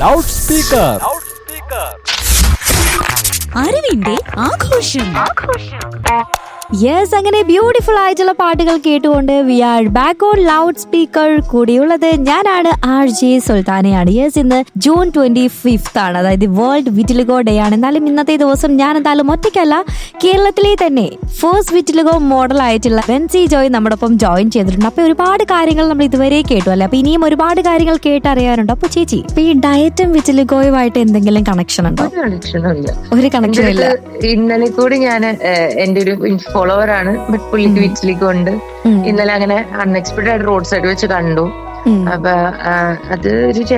Loud speaker അറിവിന്റെ ആഘോഷം yes അങ്ങനെ ബ്യൂട്ടിഫുൾ ആയിട്ടുള്ള പാട്ടുകൾ കേട്ടുകൊണ്ട് we are back on loud speaker കൂടിയുള്ളത് ഞാനാണ് ആർ ജെ സുൽത്താനയാണ് യെസ് ഇന്ന് ജൂൺ ട്വന്റി ഫിഫ്ത്ത് ആണ് അതായത് വേൾഡ് വിറ്റിലിഗോ ഡേ ആണ് എന്നാലും ഇന്നത്തെ ദിവസം ഞാൻ എന്തായാലും ഒറ്റയ്ക്കല്ല കേരളത്തിലെ തന്നെ ഫേസ്റ്റ് വിറ്റിലിഗോ മോഡൽ ആയിട്ടുള്ള ബെൻസി ജോയ് നമ്മുടെ ഒപ്പം ജോയിൻ ചെയ്തിട്ടുണ്ട് അപ്പൊ ഒരുപാട് കാര്യങ്ങൾ നമ്മൾ ഇതുവരെ കേട്ടു അല്ലെ അപ്പൊ ഇനിയും ഒരുപാട് കാര്യങ്ങൾ കേട്ടറിയാനുണ്ട് അപ്പൊ ചേച്ചി ഇപ്പൊ ഈ ഡയറ്റും വിറ്റിലിഗോയുമായിട്ട് എന്തെങ്കിലും കണക്ഷൻ ഉണ്ടോ ഒരു കണക്ഷനും ഇല്ല ഒരു കണക്ഷൻ ഇല്ല ഇന്നലെ കൂടി ഞാൻ എന്റെ ഒരു ഫോളോവർ ആണ് ബട്ട് പുള്ളിക്ക് വീട്ടിലേക്ക് ഉണ്ട് ഉം. ഇന്നലെ അങ്ങനെ അൺഎക്സ്പെക്ടഡ് ആയിട്ട് റോഡ് സൈഡ് വെച്ച് കണ്ടു ഉം. അപ്പൊ ആ, അത് ഒരു